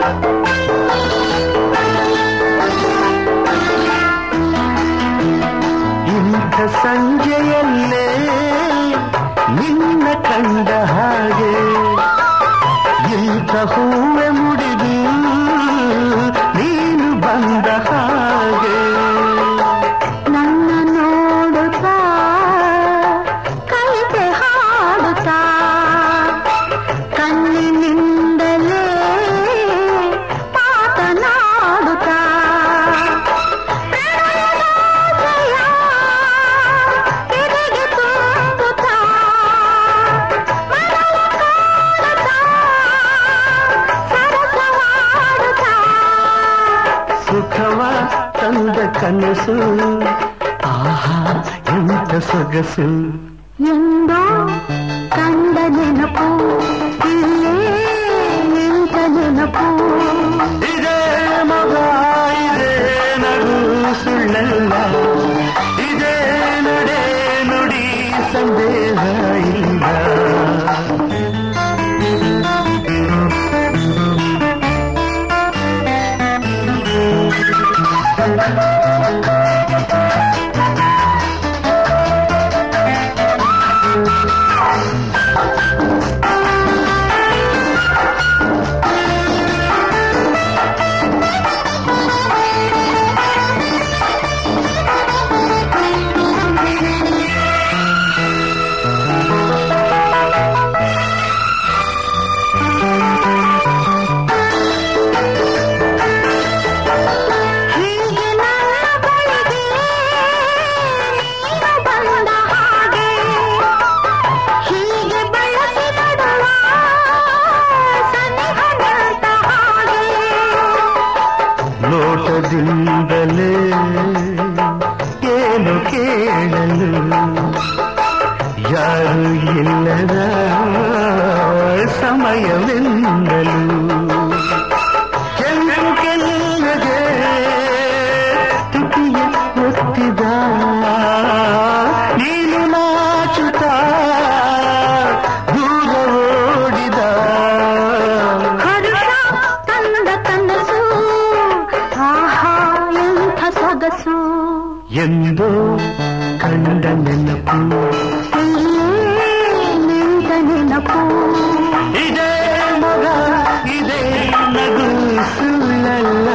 ಇಂಥ ಸಂಜೆಯಲ್ಲೇ ನಿನ್ನ ಕಂಡ ಹಾಗೆ ಇಂಥ ಹೂವೆ ಮುಡಿದು ನೀನು ಬಂದ ಹಾಗೆ ನನ್ನ ನೋಡುತ್ತಾ ಕವಿತೆ ಹಾಡುತ್ತಾ ಕಣ್ಣಿನಿಂದಲೇ ಮಾತನಾಡುತ್ತಾ ಪ್ರಣಯದಾಸೆಯ ಎದೆಗೆ ತುಂಬುತ್ತಾ ಮನವ ಕಾಡುತ್ತಾ ಸರಸವಾಡುತ್ತಾ ಸುಖವ ತಂದ ಕನಸು ಆಹಾ ಎಂಥ ಸೊಗಸು ಎಂದೋ ಕಂಡ ನೆನಪು ಇಲ್ಲೇ ನಿಂತ ನೆನಪು ಇದೇ ಮಗ ಇದೇ ನಗು ಸುಳ್ಳಲ್ಲ ಇದೇ ನಡೆ ನುಡಿ ಸಂದೇಹ ಇಲ್ಲ ಹೀಗೆ ನನ್ನ ಬಳಿಗೆ ನೀನು ಬಂದ ಹಾಗೆ ಹೀಗೆ ಬಳಸಿ ನಡುವ ಸನಿಹ ನಿಂತ ಹಾಗೆ ನೋಟದಿಂದಲೇ ಏನು ಕೇಳಲು ಯಾರು ಇಲ್ಲದ ಸಮಯವೆಂದಲು ಕೆಂಪು ಕೆಲ್ಲಗೆ ತುಟಿಯ ಒತ್ತಿದ ನೀನು ನಾಚುತ್ತ ದೂರ ಓಡಿದ ಹರುಷ ತಂದ ಕನಸು ಆಹಾ ಎಂಥ ಸೊಗಸು ಎಂದೋ ಕಂಡ ನೆನಪು ಇಲ್ಲೇ ನಿಂತ ನೆನಪು ಇದೇ ಮಗ ಇದೇ ನಗು ಸುಳ್ಳಲ್ಲ